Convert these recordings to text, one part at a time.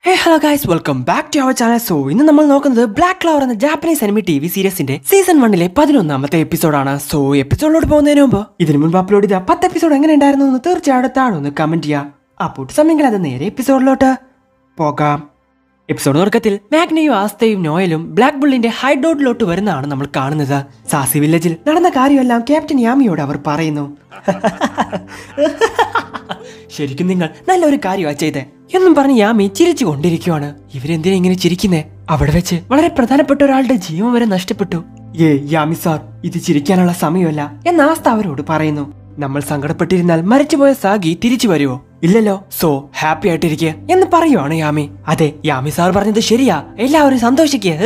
hey hello guys welcome back to our channel so ഇന്ന് നമ്മൾ നോക്കുന്നത് ബ്ലാക്ക് ക്ലവർ എന്ന ജാപ്പനീസ് അനിമി ടി വി സീരീസിന്റെ സീസൺ വണ്ണിലെ പതിനൊന്നാമത്തെ എപ്പിസോഡാണ് സോ എപ്പിസോഡിലോട്ട് പോകുന്നതിന് മുമ്പ് ഇതിനു മുമ്പ് അപ്ലോഡ് ചെയ്ത പത്ത് എപ്പിസോഡ് എങ്ങനെ ഉണ്ടായിരുന്നു എന്ന് തീർച്ചയായിട്ടും താഴെ ഒന്ന് കമന്റ് ചെയ്യാം അപ്പോൾ സമയങ്ങളിൽ അത് നേരെ എപ്പിസോഡിലോട്ട് പോകാം എപ്പിസോഡ് തുടക്കത്തിൽ മാഗ്നയും ആസ്തയും നോയലും ബ്ലാക്ക് ബുള്ളിന്റെ ഹൈഡോട്ടിലോട്ട് വരുന്നതാണ് നമ്മൾ കാണുന്നത് സാസി വില്ലേജിൽ നടന്ന കാര്യമെല്ലാം ക്യാപ്റ്റൻ യാമിയോട് അവർ പറയുന്നു ശരിക്കും നിങ്ങൾ നല്ലൊരു കാര്യമാണ് ചെയ്തേ എന്നും പറഞ്ഞ് യാമി ചിരിച്ചു കൊണ്ടിരിക്കുവാണ് ഇവരെന്തിനാ ഇങ്ങനെ ചിരിക്കുന്നേ അവിടെ വെച്ച് വളരെ പ്രധാനപ്പെട്ട ഒരാളുടെ ജീവൻ വരെ നഷ്ടപ്പെട്ടു ഏ യാമി സാർ ഇത് ചിരിക്കാനുള്ള സമയമല്ല എന്ന ആസ്ത അവരോട് പറയുന്നു നമ്മൾ സങ്കടപ്പെട്ടിരുന്നാൽ മരിച്ചുപോയ സാഗി തിരിച്ചു വരുമോ ഇല്ലല്ലോ സോ ഹാപ്പി ആയിട്ടിരിക്കുക എന്ന് പറയുവാണ് യാമി അതെ യാമി സാർ പറഞ്ഞത് ശരിയാ എല്ലാവരും സന്തോഷിക്കുക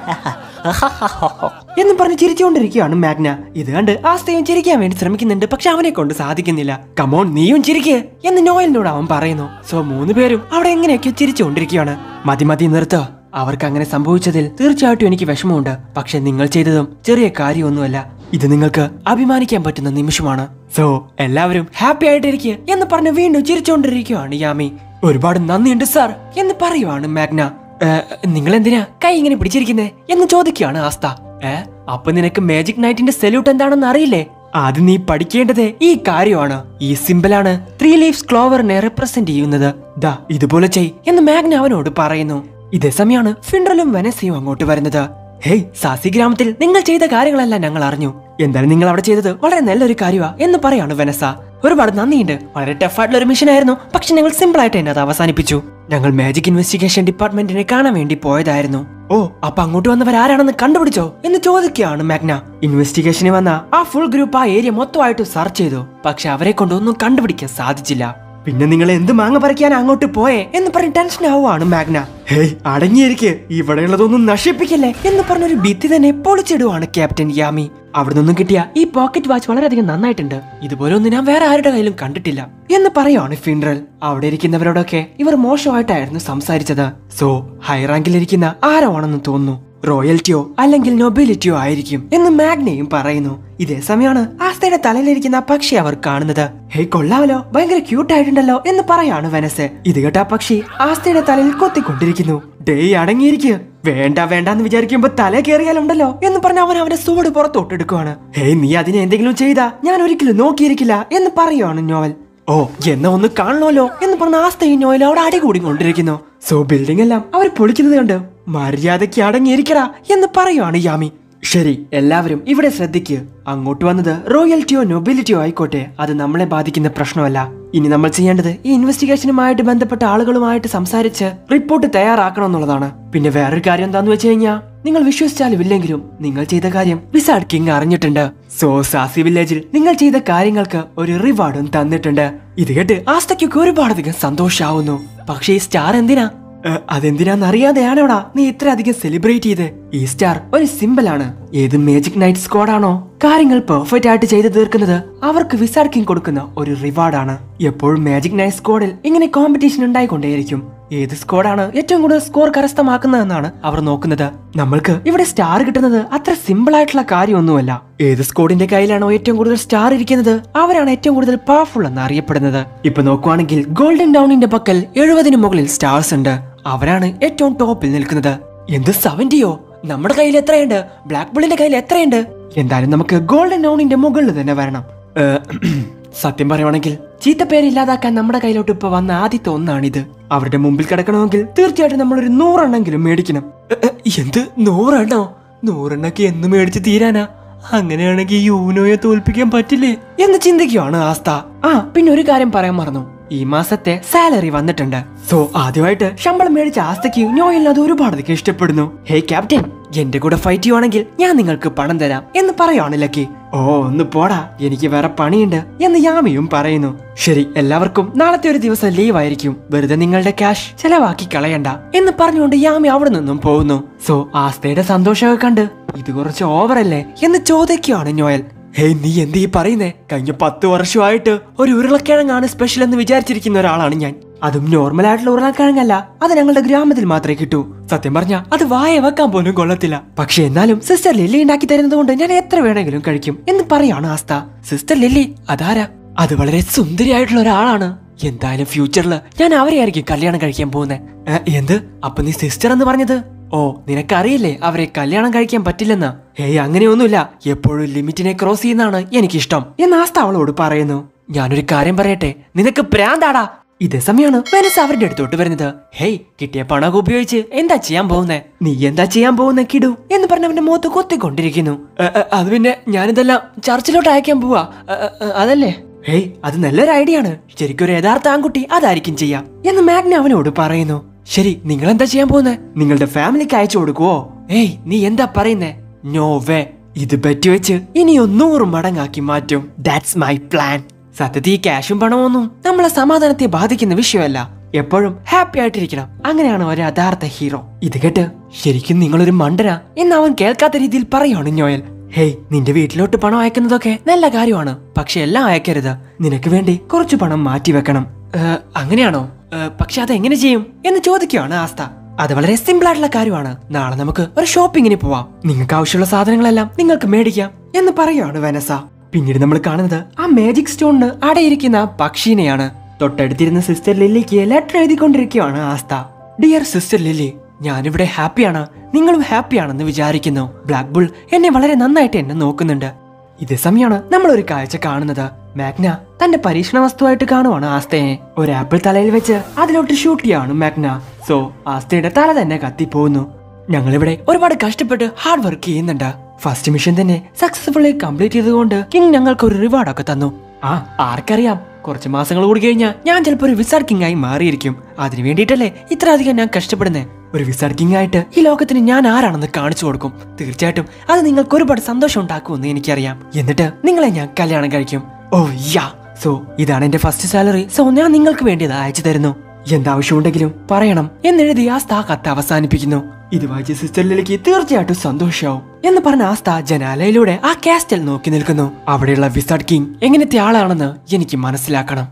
എന്ന് പറഞ്ഞ് ചിരിച്ചുകൊണ്ടിരിക്കുകയാണ് മാഗ്ന ഇത് കണ്ട് ആസ്തയും ചിരിക്കാൻ വേണ്ടി ശ്രമിക്കുന്നുണ്ട് പക്ഷെ അവനെ കൊണ്ട് സാധിക്കുന്നില്ല കമോൺ നീയും ചിരിക്കുക എന്ന് നോയലിനോട് അവൻ പറയുന്നു സോ മൂന്ന് പേരും അവിടെ എങ്ങനെയൊക്കെയോ ചിരിച്ചുകൊണ്ടിരിക്കുകയാണ് മതി മതി നിർത്തോ അവർക്ക് അങ്ങനെ സംഭവിച്ചതിൽ തീർച്ചയായിട്ടും എനിക്ക് വിഷമമുണ്ട് പക്ഷെ നിങ്ങൾ ചെയ്തതും ചെറിയ കാര്യമൊന്നുമല്ല ഇത് നിങ്ങൾക്ക് അഭിമാനിക്കാൻ പറ്റുന്ന നിമിഷമാണ് സോ എല്ലാവരും ഹാപ്പി ആയിട്ടിരിക്കുക എന്ന് പറഞ്ഞ് വീണ്ടും ചിരിച്ചുകൊണ്ടിരിക്കുകയാണ് യാമി ഒരുപാട് നന്ദിയുണ്ട് സാർ എന്ന് പറയുവാണ് മാഗ്ന നിങ്ങൾ എന്തിനാ കൈ ഇങ്ങനെ പിടിച്ചിരിക്കുന്നേ എന്ന് ചോദിക്കുകയാണ് ആസ്ത ഏ അപ്പൊ നിനക്ക് മാജിക് നൈറ്റിന്റെ സെല്യൂട്ട് എന്താണെന്ന് അറിയില്ലേ ആദ്യം നീ പഠിക്കേണ്ടത് ഈ കാര്യമാണ് ഈ സിമ്പിളാണ് ത്രീ ലീവ്സ് ക്ലോവറിനെ റെപ്രസെന്റ് ചെയ്യുന്നത് ദാ ഇതുപോലെ ചെയ് എന്ന് മാഗ്ന അവനോട് പറയുന്നു ഇതേ സമയമാണ് ഫിൻഡലും വെനസിയും അങ്ങോട്ട് വരുന്നത് ഹേയ് സാസി ഗ്രാമത്തിൽ നിങ്ങൾ ചെയ്ത കാര്യങ്ങളെല്ലാം ഞങ്ങൾ അറിഞ്ഞു എന്തായാലും നിങ്ങൾ അവിടെ ചെയ്തത് വളരെ നല്ലൊരു കാര്യമാ എന്ന് പറയാണ് വെനസ ഒരുപാട് നന്ദിയുണ്ട് വളരെ ടഫായിട്ടുള്ള ഒരു മിഷൻ ആയിരുന്നു പക്ഷെ ഞങ്ങൾ സിമ്പിൾ ആയിട്ട് തന്നെ അത് അവസാനിപ്പിച്ചു ഞങ്ങൾ മാജിക് ഇൻവെസ്റ്റിഗേഷൻ ഡിപ്പാർട്ട്മെന്റിനെ കാണാൻ വേണ്ടി പോയതായിരുന്നു ഓ അപ്പൊ അങ്ങോട്ട് വന്നവർ ആരാണെന്ന് കണ്ടുപിടിച്ചോ എന്ന് ചോദിക്കുകയാണ് മാഗ്ന ഇൻവെസ്റ്റിഗേഷന് വന്ന ആ ഫുൾ ഗ്രൂപ്പ് ആ ഏരിയ മൊത്തമായിട്ട് സെർച്ച് ചെയ്തു പക്ഷെ അവരെ കൊണ്ട് ഒന്നും കണ്ടുപിടിക്കാൻ സാധിച്ചില്ല പിന്നെ നിങ്ങൾ എന്ത് മാങ്ങ പറിക്കാൻ അങ്ങോട്ട് പോയേ എന്ന് പറഞ്ഞ് ടെൻഷൻ ആവുകയാണ് മാഗ്ന ഹേയ് അടങ്ങിയിരിക്കെ ഇവിടെയുള്ളതൊന്നും നശിപ്പിക്കല്ലേ എന്ന് പറഞ്ഞൊരു ഭിത്തി തന്നെ പൊളിച്ചിടുവാണ് ക്യാപ്റ്റൻ യാമി അവിടെ നിന്നും കിട്ടിയ ഈ പോക്കറ്റ് വാച്ച് വളരെയധികം നന്നായിട്ടുണ്ട് ഇതുപോലെ ഒന്നും ഞാൻ വേറെ ആരുടെ കയ്യിലും കണ്ടിട്ടില്ല എന്ന് പറയുവാണ് ഫിൻറൽ അവിടെ ഇരിക്കുന്നവരോടൊക്കെ ഇവർ മോശമായിട്ടായിരുന്നു സംസാരിച്ചത് സോ ഹൈ റാങ്കിലിരിക്കുന്ന ആരോ ആണെന്ന് തോന്നുന്നു റോയൽറ്റിയോ അല്ലെങ്കിൽ നൊബിലിറ്റിയോ ആയിരിക്കും എന്ന് മാഗ്നയും പറയുന്നു ഇതേ സമയമാണ് ആസ്തയുടെ തലയിലിരിക്കുന്ന ആ പക്ഷി അവർ കാണുന്നത് ഹേ കൊള്ളാമല്ലോ ഭയങ്കര ക്യൂട്ട് ആയിട്ടുണ്ടല്ലോ എന്ന് പറയാണ് വെനസ് ഇത് കേട്ട ആ പക്ഷി ആസ്തയുടെ തലയിൽ കൊത്തിക്കൊണ്ടിരിക്കുന്നു ഡേ അടങ്ങിയിരിക്കുക വേണ്ട വേണ്ട എന്ന് വിചാരിക്കുമ്പോ തല കയറിയാലുണ്ടല്ലോ എന്ന് പറഞ്ഞ് അവൻ അവന്റെ സോട് പുറത്തോട്ട് എടുക്കുവാണ് ഹേയ് നീ അതിനെ എന്തെങ്കിലും ചെയ്താ ഞാൻ ഒരിക്കലും നോക്കിയിരിക്കില്ല എന്ന് പറയുവാണ് നോവൽ ഓ എന്നാ ഒന്ന് കാണണമല്ലോ എന്ന് പറഞ്ഞ ആസ്തയും നോയിലും അവിടെ അടികൂടി കൊണ്ടിരിക്കുന്നു സോ ബിൽഡിംഗ് എല്ലാം അവർ പൊളിക്കുന്നത് കണ്ട് മര്യാദയ്ക്ക് അടങ്ങിയിരിക്കടാ എന്ന് പറയുവാണ് യാമി ശരി എല്ലാവരും ഇവിടെ ശ്രദ്ധിക്കുക അങ്ങോട്ട് വന്നത് റോയൽറ്റിയോ നൊബിലിറ്റിയോ ആയിക്കോട്ടെ അത് നമ്മളെ ബാധിക്കുന്ന പ്രശ്നമല്ല ഇനി നമ്മൾ ചെയ്യേണ്ടത് ഈ ഇൻവെസ്റ്റിഗേഷനുമായിട്ട് ബന്ധപ്പെട്ട ആളുകളുമായിട്ട് സംസാരിച്ച് റിപ്പോർട്ട് തയ്യാറാക്കണം എന്നുള്ളതാണ് പിന്നെ വേറൊരു കാര്യം എന്താന്ന് വെച്ച് കഴിഞ്ഞാൽ നിങ്ങൾ വിശ്വസിച്ചാലും ഇല്ലെങ്കിലും നിങ്ങൾ ചെയ്ത കാര്യം വിസാഡ് കിങ് അറിഞ്ഞിട്ടുണ്ട് സോ സാസി വില്ലേജിൽ നിങ്ങൾ ചെയ്ത കാര്യങ്ങൾക്ക് ഒരു റിവാർഡും തന്നിട്ടുണ്ട് ഇത് കേട്ട് ആസ്തയ്ക്കൊക്കെ ഒരുപാടധികം സന്തോഷാവുന്നു പക്ഷേ ഈ സ്റ്റാർ എന്തിനാ ഏ, അതെന്തിനാന്ന് അറിയാതെയാണോടാ നീ ഇത്ര അധികം സെലിബ്രേറ്റ് ചെയ്ത് ഈ സ്റ്റാർ ഒരു സിമ്പിൾ ആണ് ഏത് മാജിക് നൈറ്റ് സ്ക്വാഡ് ആണോ കാര്യങ്ങൾ പെർഫെക്റ്റ് ആയിട്ട് ചെയ്തു തീർക്കുന്നത് അവർക്ക് വിസാഡ് കിങ് കൊടുക്കുന്ന ഒരു റിവാർഡാണ് എപ്പോഴും മാജിക് നൈറ്റ് സ്ക്വാഡിൽ ഇങ്ങനെ കോമ്പറ്റീഷൻ ഉണ്ടായിക്കൊണ്ടേയിരിക്കും ഏത് സ്ക്വാഡാണ് ഏറ്റവും കൂടുതൽ സ്കോർ കരസ്ഥമാക്കുന്നതെന്നാണ് അവർ നോക്കുന്നത് നമ്മൾക്ക് ഇവിടെ സ്റ്റാർ കിട്ടുന്നത് അത്ര സിമ്പിൾ ആയിട്ടുള്ള കാര്യമൊന്നുമല്ല ഏത് സ്ക്വാഡിന്റെ കയ്യിലാണോ ഏറ്റവും കൂടുതൽ സ്റ്റാർ ഇരിക്കുന്നത് അവരാണ് ഏറ്റവും കൂടുതൽ പവർഫുൾ എന്ന് അറിയപ്പെടുന്നത് ഇപ്പൊ നോക്കുവാണെങ്കിൽ ഗോൾഡൻ ഡൗണിന്റെ പക്കൽ എഴുപതിന് മുകളിൽ സ്റ്റാർസ് ഉണ്ട് അവരാണ് ഏറ്റവും ടോപ്പിൽ നിൽക്കുന്നത് എന്ത് സെവന്റിയോ നമ്മുടെ കയ്യിൽ എത്രയുണ്ട് ബ്ലാക്ക് ബുള്ളിന്റെ കയ്യിൽ എത്രയുണ്ട് എന്തായാലും നമുക്ക് ഗോൾഡൻ ഡൗണിന്റെ മുകളിൽ തന്നെ വരണം ഏ, സത്യം പറയുവാണെങ്കിൽ ചീത്തപ്പേര് ഇല്ലാതാക്കാൻ നമ്മുടെ കയ്യിലോട്ട് ഇപ്പൊ വന്ന ആദ്യത്തെ ഒന്നാണിത് അവരുടെ മുമ്പിൽ കിടക്കണമെങ്കിൽ തീർച്ചയായിട്ടും നമ്മൾ ഒരു നൂറെണ്ണെങ്കിലും മേടിക്കണം ഏ, ഏ, എന്ത് നൂറെണ്ണോ നൂറെണ്ണൊക്കെ എന്ന് മേടിച്ച് തീരാനാ അങ്ങനെയാണെങ്കിൽ യൂനോയെ തോൽപ്പിക്കാൻ പറ്റില്ലേ എന്ന് ചിന്തിക്കുവാണ് ആസ്ത ആ പിന്നെ ഒരു കാര്യം പറയാൻ മറന്നു ഈ മാസത്തെ സാലറി വന്നിട്ടുണ്ട് സോ ആദ്യമായിട്ട് ശമ്പളം മേടിച്ച ആസ്തയ്ക്ക് നോയിൽ അത് ഒരുപാടധികം ഇഷ്ടപ്പെടുന്നു ഹേ ക്യാപ്റ്റൻ എന്റെ കൂടെ ഫൈറ്റ് ചെയ്യുവാണെങ്കിൽ ഞാൻ നിങ്ങൾക്ക് പണം തരാം എന്ന് പറയാണ് ലക്കി ഓ ഒന്ന് പോടാ എനിക്ക് വേറെ പണിയുണ്ട് എന്ന് യാമിയും പറയുന്നു ശരി എല്ലാവർക്കും നാളത്തെ ഒരു ദിവസം ലീവ് ആയിരിക്കും വെറുതെ നിങ്ങളുടെ ക്യാഷ് ചെലവാക്കി കളയണ്ട എന്ന് പറഞ്ഞുകൊണ്ട് യാമി അവിടെ നിന്നും പോകുന്നു സോ ആസ്തയുടെ സന്തോഷമൊക്കെ കണ്ട് ഇത് കുറച്ച് ഓവറല്ലേ എന്ന് ചോദിക്കുകയാണ് നോയൽ ഹേയ് നീ എന്ത് ഈ പറയുന്നേ കഴിഞ്ഞ പത്ത് വർഷമായിട്ട് ഒരു ഉരുളക്കിഴങ്ങാണ് സ്പെഷ്യൽ എന്ന് വിചാരിച്ചിരിക്കുന്ന ഒരാളാണ് ഞാൻ അതും നോർമൽ ആയിട്ടുള്ള ഉരുളക്കിഴങ്ങല്ല അത് ഞങ്ങളുടെ ഗ്രാമത്തിൽ മാത്രമേ കിട്ടൂ സത്യം പറഞ്ഞ അത് വായ വെക്കാൻ പോലും കൊള്ളത്തില്ല പക്ഷെ എന്നാലും സിസ്റ്റർ ലില്ലി ഉണ്ടാക്കി തരുന്നത് കൊണ്ട് ഞാൻ എത്ര വേണമെങ്കിലും കഴിക്കും എന്ന് പറയാണ് ആസ്ത സിസ്റ്റർ ലില്ലി അതാരാ അത് വളരെ സുന്ദരിയായിട്ടുള്ള ഒരാളാണ് എന്തായാലും ഫ്യൂച്ചറിൽ ഞാൻ അവരെ ആയിരിക്കും കല്യാണം കഴിക്കാൻ പോകുന്നത് എന്ത് അപ്പൊ നീ സിസ്റ്റർ എന്ന് പറഞ്ഞത് ഓ നിനക്കറിയില്ലേ അവരെ കല്യാണം കഴിക്കാൻ പറ്റില്ലെന്ന് ഹേയ് അങ്ങനെയൊന്നുമില്ല എപ്പോഴും ലിമിറ്റിനെ ക്രോസ് ചെയ്യുന്നതാണ് എനിക്കിഷ്ടം എന്ന് ആസ്ത അവളോട് പറയുന്നു ഞാനൊരു കാര്യം പറയട്ടെ നിനക്ക് പ്രാന്താടാ ഇതേ സമയമാണ് വെനസ് അവരുടെ അടുത്തോട്ട് വരുന്നത് ഹേയ് കിട്ടിയ പണമൊക്കെ ഉപയോഗിച്ച് എന്താ ചെയ്യാൻ പോകുന്നേ നീ എന്താ ചെയ്യാൻ പോകുന്ന കിടു എന്ന് പറഞ്ഞ അവന്റെ മുഖത്ത് കൊത്തിക്കൊണ്ടിരിക്കുന്നു "എ, എ, അത് പിന്നെ ഞാനിതെല്ലാം ചർച്ചിലോട്ട് അയക്കാൻ പോവാ എ, എ, എ, അതല്ലേ ഹേയ് അത് നല്ലൊരു ഐഡിയ ആണ് ശരിക്കും ഒരു യഥാർത്ഥ ആൺകുട്ടി അതായിരിക്കും ചെയ്യാം എന്ന് മാഗ്ന അവനോട് പറയുന്നു ശരി നിങ്ങൾ എന്താ ചെയ്യാൻ പോകുന്നത് നിങ്ങളുടെ ഫാമിലിക്ക് അയച്ചു കൊടുക്കുവോ ഏയ് നീ എന്താ പറയുന്നേ നോ വേ ഇത് പറ്റി വെച്ച് ഇനി നൂറ് മടങ്ങാക്കി മാറ്റും ദാറ്റ്സ് മൈ പ്ലാൻ സത്യത്തിൽ ഈ ക്യാഷും പണമൊന്നും നമ്മളെ സമാധാനത്തെ ബാധിക്കുന്ന വിഷയമല്ല എപ്പോഴും ഹാപ്പി ആയിട്ടിരിക്കണം അങ്ങനെയാണ് ഒരു യഥാർത്ഥ ഹീറോ ഇത് കേട്ട് ശരിക്കും നിങ്ങളൊരു മണ്ടന എന്ന് അവൻ കേൾക്കാത്ത രീതിയിൽ പറയുവാണ് നോയൽ ഹേയ് നിന്റെ വീട്ടിലോട്ട് പണം അയക്കുന്നതൊക്കെ നല്ല കാര്യമാണ് പക്ഷെ എല്ലാം അയക്കരുത് നിനക്ക് വേണ്ടി കുറച്ച് പണം മാറ്റി വെക്കണം ഏ, അങ്ങനെയാണോ ഏ, പക്ഷെ അതെങ്ങനെ ചെയ്യും എന്ന് ചോദിക്കുകയാണ് ആസ്ത അത് വളരെ സിമ്പിൾ ആയിട്ടുള്ള കാര്യമാണ് നാളെ നമുക്ക് ഒരു ഷോപ്പിങ്ങിന് പോവാം നിങ്ങൾക്ക് ആവശ്യമുള്ള സാധനങ്ങളെല്ലാം നിങ്ങൾക്ക് മേടിക്കാം എന്ന് പറയുകയാണ് വെനസ പിന്നീട് നമ്മൾ കാണുന്നത് ആ മാജിക് സ്റ്റോണിന് അടയിരിക്കുന്ന പക്ഷീനെയാണ് തൊട്ടടുത്തിരുന്ന സിസ്റ്റർ ലില്ലിക്ക് ലെറ്റർ എഴുതിക്കൊണ്ടിരിക്കുകയാണ് ആസ്ത ഡിയർ സിസ്റ്റർ ലില്ലി ഞാനിവിടെ ഹാപ്പിയാണ് നിങ്ങളും ഹാപ്പിയാണെന്ന് വിചാരിക്കുന്നു ബ്ലാക്ക് ബുൾ എന്നെ വളരെ നന്നായിട്ട് എന്നെ നോക്കുന്നുണ്ട് ഇതേ സമയമാണ് നമ്മൾ ഒരു കാഴ്ച കാണുന്നത് മാഗ്ന തന്റെ പരീക്ഷണ വസ്തുവായിട്ട് കാണുവാണ് ആസ്തയെ ഒരു ആപ്പിൾ തലയിൽ വെച്ച് അതിലോട്ട് ഷൂട്ട് ചെയ്യാണ് മാഗ്ന സോ ആസ്തയുടെ തല തന്നെ കത്തിപ്പോകുന്നു ഞങ്ങളിവിടെ ഒരുപാട് കഷ്ടപ്പെട്ട് ഹാർഡ് വർക്ക് ചെയ്യുന്നുണ്ട് ഫസ്റ്റ് മിഷൻ തന്നെ സക്സസ്ഫുള്ളി കംപ്ലീറ്റ് ചെയ്തുകൊണ്ട് കിങ് ഞങ്ങൾക്ക് ഒരു റിവാർഡൊക്കെ തന്നു ആ ആർക്കറിയാം കുറച്ച് മാസങ്ങൾ കൂടി കഴിഞ്ഞാൽ ഞാൻ ചിലപ്പോൾ ഒരു വിസാർഡ് കിങ് ആയി മാറിയിരിക്കും അതിനു വേണ്ടിയിട്ടല്ലേ ഇത്ര അധികം ഞാൻ കഷ്ടപ്പെടുന്നേ ഒരു വിസാർഡ് കിങ് ആയിട്ട് ഈ ലോകത്തിന് ഞാൻ ആരാണെന്ന് കാണിച്ചു കൊടുക്കും തീർച്ചയായിട്ടും അത് നിങ്ങൾക്ക് ഒരുപാട് സന്തോഷം ഉണ്ടാക്കുമെന്ന് എനിക്കറിയാം എന്നിട്ട് നിങ്ങളെ ഞാൻ കല്യാണം കഴിക്കും ഓ യാ സോ ഇതാണ് എന്റെ ഫസ്റ്റ് സാലറി സോ ഞാൻ നിങ്ങൾക്ക് വേണ്ടി ഇത് അയച്ചു തരുന്നു എന്താവശ്യമുണ്ടെങ്കിലും പറയണം എന്നെഴുതി ആസ്ത ആ കത്ത് അവസാനിപ്പിക്കുന്നു ഇത് വായിച്ച സിസ്റ്ററിലേക്ക് തീർച്ചയായിട്ടും സന്തോഷാവും എന്ന് പറഞ്ഞ ആസ്ത ജനാലയിലൂടെ ആ കാസ്റ്റൽ നോക്കി നിൽക്കുന്നു അവിടെയുള്ള വിസാർഡ് കിങ് എങ്ങനത്തെ ആളാണെന്ന് എനിക്ക് മനസ്സിലാക്കണം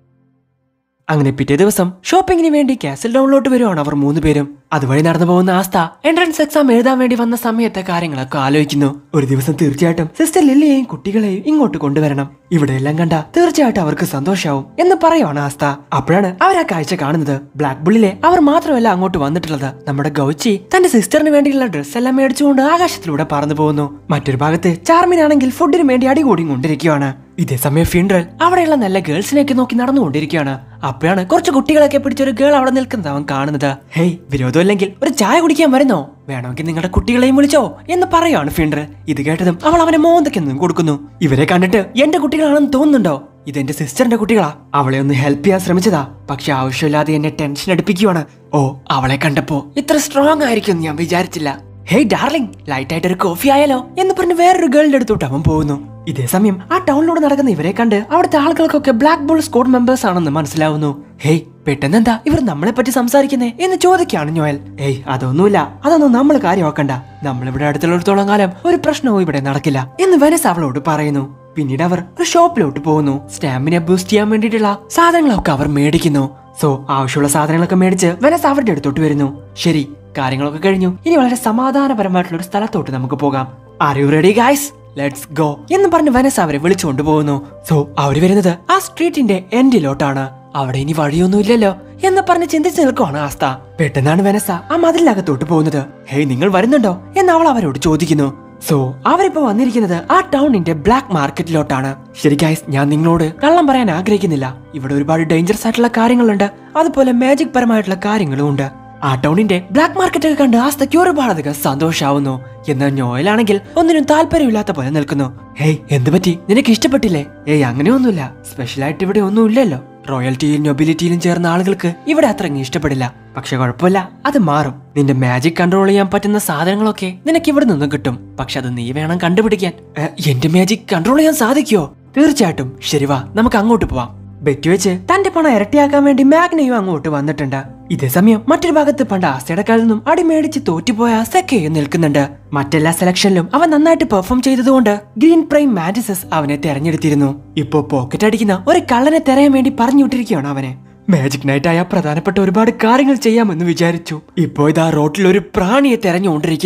അങ്ങനെ പിറ്റേ ദിവസം ഷോപ്പിങ്ങിന് വേണ്ടി കാസൽ ഡൗണിലോട്ട് വരുവാണ് അവർ മൂന്ന് പേരും അതുവഴി നടന്നു പോകുന്ന ആസ്ത എൻട്രൻസ് എക്സാം എഴുതാൻ വേണ്ടി വന്ന സമയത്തെ കാര്യങ്ങളൊക്കെ ആലോചിക്കുന്നു ഒരു ദിവസം തീർച്ചയായിട്ടും സിസ്റ്റർ ലില്ലിയെയും കുട്ടികളെയും ഇങ്ങോട്ട് കൊണ്ടുവരണം ഇവിടെയെല്ലാം കണ്ട തീർച്ചയായിട്ടും അവർക്ക് സന്തോഷാവും എന്ന് പറയുവാണ് ആസ്ത അപ്പോഴാണ് അവർ ആ കാഴ്ച കാണുന്നത് ബ്ലാക്ക് ബുള്ളിലെ അവർ മാത്രമല്ല അങ്ങോട്ട് വന്നിട്ടുള്ളത് നമ്മുടെ ഗൗച്ചി തന്റെ സിസ്റ്ററിന് വേണ്ടിയുള്ള ഡ്രസ് എല്ലാം മേടിച്ചുകൊണ്ട് ആകാശത്തിലൂടെ പറന്നു പോകുന്നു മറ്റൊരു ഭാഗത്ത് ചാർമിനാണെങ്കിൽ ഫുഡിന് വേണ്ടി അടികൂടി കൊണ്ടിരിക്കുകയാണ് ഇതേ സമയം ഫിൻഡ്രൽ അവിടെയുള്ള നല്ല ഗേൾസിനെയൊക്കെ നോക്കി നടന്നുകൊണ്ടിരിക്കുകയാണ് അപ്പോഴാണ് കുറച്ച് കുട്ടികളൊക്കെ പിടിച്ചൊരു ഗേൾ അവിടെ നിൽക്കുന്നത് അവൻ കാണുന്നത് ഹേയ് വിരോധമില്ലെങ്കിൽ ഒരു ചായ കുടിക്കാൻ വരുന്നോ വേണമെങ്കിൽ നിങ്ങളുടെ കുട്ടികളെയും വിളിച്ചോ എന്ന് പറയാണ് ഫിൻഡ്രൽ ഇത് കേട്ടതും അവൾ അവനെ മോന്തയ്ക്കൊന്നും കൊടുക്കുന്നു ഇവരെ കണ്ടിട്ട് എന്റെ കുട്ടികളാണെന്ന് തോന്നുന്നുണ്ടോ ഇതെന്റെ സിസ്റ്ററിന്റെ കുട്ടികളാ അവളെ ഒന്ന് ഹെൽപ്പ് ചെയ്യാൻ ശ്രമിച്ചതാ പക്ഷെ ആവശ്യമില്ലാതെ എന്നെ ടെൻഷൻ അടുപ്പിക്കുവാണ് ഓ അവളെ കണ്ടപ്പോ ഇത്ര സ്ട്രോങ് ആയിരിക്കും ഞാൻ വിചാരിച്ചില്ല ഹേയ് ഡാർലിംഗ് ലൈറ്റ് ആയിട്ട് ഒരു കോഫി ആയാലോ എന്ന് പറഞ്ഞ് വേറൊരു ഗേളിന്റെ അടുത്തോട്ട് അവൻ പോകുന്നു ഇതേ സമയം ആ ടൗണിലൂടെ നടക്കുന്ന ഇവരെ കണ്ട് അവിടുത്തെ ആളുകൾക്കൊക്കെ ബ്ലാക്ക് ബോൾ സ്ക്വാഡ് മെമ്പേഴ്സ് ആണെന്ന് മനസ്സിലാവുന്നു ഹേയ് പെട്ടെന്നെന്താ ഇവർ നമ്മളെ പറ്റി സംസാരിക്കുന്നേ എന്ന് ചോദിക്കാണ് നോയൽ ഏയ് അതൊന്നുമില്ല അതൊന്നും നമ്മൾ കാര്യമാക്കണ്ട നമ്മളിവിടെ അടുത്തുള്ളിടത്തോളം കാലം ഒരു പ്രശ്നവും ഇവിടെ നടക്കില്ല എന്ന് വെനസ് അവളോട് പറയുന്നു പിന്നീട് അവർ ഒരു ഷോപ്പിലോട്ട് പോകുന്നു സ്റ്റാമ്പിനെ ബൂസ്റ്റ് ചെയ്യാൻ വേണ്ടിയിട്ടുള്ള സാധനങ്ങളൊക്കെ അവർ മേടിക്കുന്നു സോ ആവശ്യമുള്ള സാധനങ്ങളൊക്കെ മേടിച്ച് വെനസ് അവരുടെ അടുത്തോട്ട് വരുന്നു ശരി കാര്യങ്ങളൊക്കെ കഴിഞ്ഞു ഇനി വളരെ സമാധാനപരമായിട്ടുള്ള ഒരു സ്ഥലത്തോട്ട് നമുക്ക് പോകാം are you ready guys let's go എന്ന് പറഞ്ഞ് വെനസ് അവരെ വിളിച്ചുകൊണ്ട് പോകുന്നു സോ അവർ വരുന്നത് ആ സ്ട്രീറ്റിന്റെ എൻഡിലോട്ടാണ് അവിടെ ഇനി വഴിയൊന്നും ഇല്ലല്ലോ എന്ന് പറഞ്ഞ് ചിന്തിച്ചു നിൽക്കുവാണ് ആസ്ത പെട്ടെന്നാണ് വെനസ ആ മതിലിനകത്തോട്ട് പോകുന്നത് ഹേയ് നിങ്ങൾ വരുന്നുണ്ടോ എന്ന് അവൾ അവരോട് ചോദിക്കുന്നു സോ അവരിപ്പോ വന്നിരിക്കുന്നത് ആ ടൗണിന്റെ ബ്ലാക്ക് മാർക്കറ്റിലോട്ടാണ് ശരി ഗൈസ് ഞാൻ നിങ്ങളോട് കള്ളം പറയാൻ ആഗ്രഹിക്കുന്നില്ല ഇവിടെ ഒരുപാട് ഡേഞ്ചറസ് ആയിട്ടുള്ള കാര്യങ്ങളുണ്ട് അതുപോലെ മാജിക് പരമായിട്ടുള്ള കാര്യങ്ങളും ഉണ്ട് ആ ടൗണിന്റെ ബ്ലാക്ക് മാർക്കറ്റ് ഒക്കെ കണ്ട് ആസ്തയ്ക്ക് ഒരുപാടധികം സന്തോഷാവുന്നു എന്നാൽ നോയലാണെങ്കിൽ ഒന്നിനും താല്പര്യമില്ലാത്ത പോലെ നിൽക്കുന്നു ഹേയ് എന്ത് പറ്റി നിനക്ക് ഇഷ്ടപ്പെട്ടില്ലേ ഏയ് അങ്ങനെയൊന്നുമില്ല സ്പെഷ്യലായിട്ട് ഇവിടെ ഒന്നുമില്ലല്ലോ റോയൽറ്റിയിലും നൊബിലിറ്റിയിലും ചേർന്ന ആളുകൾക്ക് ഇവിടെ അത്ര അങ്ങ് ഇഷ്ടപ്പെടില്ല പക്ഷെ കുഴപ്പമില്ല അത് മാറും നിന്റെ മാജിക് കൺട്രോൾ ചെയ്യാൻ പറ്റുന്ന സാധനങ്ങളൊക്കെ നിനക്ക് ഇവിടെ നിന്നും കിട്ടും പക്ഷെ അത് നീ വേണം കണ്ടുപിടിക്കാൻ ഏ, എന്റെ മാജിക് കൺട്രോൾ ചെയ്യാൻ സാധിക്കുമോ തീർച്ചയായിട്ടും ശരി വാ നമുക്ക് അങ്ങോട്ട് പോവാം ബെറ്റ് വെച്ച് തന്റെ പണം ഇരട്ടിയാക്കാൻ വേണ്ടി മാഗ്നയും അങ്ങോട്ട് വന്നിട്ടുണ്ട് ഇതേ സമയം മറ്റൊരു ഭാഗത്ത് പണ്ട് ആസ്തയുടെ കാലിൽ നിന്നും അടിമേടിച്ച് തോറ്റുപോയ സെക്കയും നിൽക്കുന്നുണ്ട് മറ്റെല്ലാ സെലക്ഷനിലും അവൻ നന്നായിട്ട് പെർഫോം ചെയ്തതുകൊണ്ട് ഗ്രീൻ പ്രൈം മാജിസസ് അവനെ തെരഞ്ഞെടുത്തിരുന്നു ഇപ്പോ പോക്കറ്റ് അടിക്കുന്ന ഒരു കള്ളനെ തെരയാൻ വേണ്ടി പറഞ്ഞു വിട്ടിരിക്കുകയാണ് അവനെ മാജിക് നൈറ്റ് ആയ പ്രധാനപ്പെട്ട ഒരുപാട് കാര്യങ്ങൾ ചെയ്യാമെന്ന് വിചാരിച്ചു ഇപ്പോ ഇതാ റോട്ടിൽ ഒരു പ്രാണിയെ തെരഞ്ഞുകൊണ്ടിരിക്കുന്നു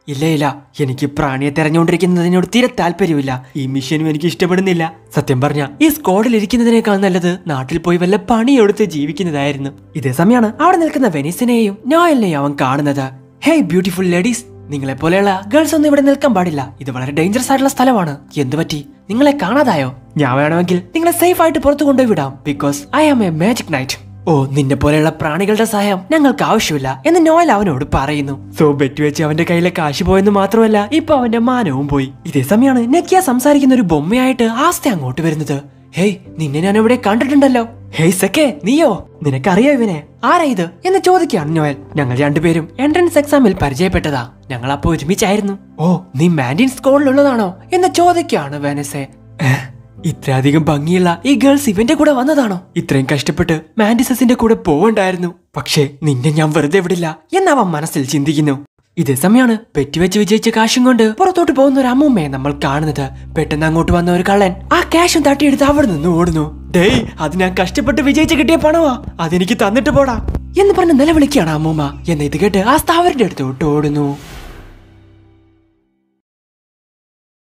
ഇല്ല ഇല്ല എനിക്ക് പ്രാണിയെ തെരഞ്ഞുകൊണ്ടിരിക്കുന്നതിനോട് തീരെ താല്പര്യമില്ല ഈ മിഷനും എനിക്ക് ഇഷ്ടപ്പെടുന്നില്ല സത്യം പറഞ്ഞ ഈ സ്ക്വാഡിൽ ഇരിക്കുന്നതിനേക്കാൾ നല്ലത് നാട്ടിൽ പോയി വല്ല പണിയെടുത്ത് ജീവിക്കുന്നതായിരുന്നു ഇതേ സമയമാണ് അവിടെ നിൽക്കുന്ന വെനീസിനെയും നോയലിനെയും അവൻ കാണുന്നത് ഹേയ് ബ്യൂട്ടിഫുൾ ലേഡീസ് നിങ്ങളെ പോലെയുള്ള ഗേൾസ് ഒന്നും ഇവിടെ നിൽക്കാൻ പാടില്ല ഇത് വളരെ ഡേഞ്ചറസ് ആയിട്ടുള്ള സ്ഥലമാണ് എന്ത് പറ്റി നിങ്ങളെ കാണാതായോ ഞാൻ വേണമെങ്കിൽ നിങ്ങളെ സേഫ് ആയിട്ട് പുറത്തു കൊണ്ടുപോയി വിടാം because I am a magic knight ഓ നിന്നെ പോലെയുള്ള പ്രാണികളുടെ സഹായം ഞങ്ങൾക്ക് ആവശ്യമില്ല എന്ന് നോയൽ അവനോട് പറയുന്നു സോ ബെറ്റ് വെച്ച് അവന്റെ കയ്യിലെ കാശ് പോയെന്ന് മാത്രമല്ല ഇപ്പൊ അവന്റെ മാനവും പോയി ഇതേ സമയമാണ് നെക്കിയ സംസാരിക്കുന്ന ഒരു ബൊമ്മയായിട്ട് ആസ്ത അങ്ങോട്ട് വരുന്നത് ഹേയ് നിന്നെ ഞാൻ ഇവിടെ കണ്ടിട്ടുണ്ടല്ലോ ഹേയ് സെക്കെ നീയോ നിനക്കറിയോ ഇവനെ ആരാ ഇത് എന്ന് ചോദിക്കുകയാണ് നോയൽ ഞങ്ങൾ രണ്ടുപേരും എൻട്രൻസ് എക്സാമിൽ പരിചയപ്പെട്ടതാ ഞങ്ങൾ അപ്പൊ ഒരുമിച്ചായിരുന്നു ഓ നീ മാൻഡിൻ സ്കൂളിലുള്ളതാണോ എന്ന് ചോദിക്കുകയാണ് വെനസെ "ഏഹ്, ഇത്രയധികം ഭംഗിയുള്ള ഈ ഗേൾസ് ഇവന്റെ കൂടെ വന്നതാണോ ഇത്രയും കഷ്ടപ്പെട്ട് മാൻഡിസസിന്റെ കൂടെ പോവണ്ടായിരുന്നു പക്ഷേ നിന്നെ ഞാൻ വെറുതെ വിടില്ല എന്നവൻ മനസ്സിൽ ചിന്തിക്കുന്നു ഇതേ സമയമാണ് പെറ്റിവെച്ച് വിജയിച്ച കാശും കൊണ്ട് പുറത്തോട്ട് പോകുന്ന ഒരു അമ്മൂമ്മയെ നമ്മൾ കാണുന്നത് പെട്ടെന്ന് അങ്ങോട്ട് വന്ന ഒരു കള്ളൻ ആ ക്യാഷും തട്ടിയെടുത്ത് അവിടെ നിന്ന് ഓടുന്നു ഡേയ് അത് ഞാൻ കഷ്ടപ്പെട്ട് വിജയിച്ച് കിട്ടിയ പണമാ അതെനിക്ക് തന്നിട്ട് പോടാ എന്ന് പറഞ്ഞ് നിലവിളിക്കുകയാണ് അമ്മൂമ്മ എന്ന് ഇത് കേട്ട് ആ സ്ഥാവരുടെ അടുത്തോട്ട് ഓടുന്നു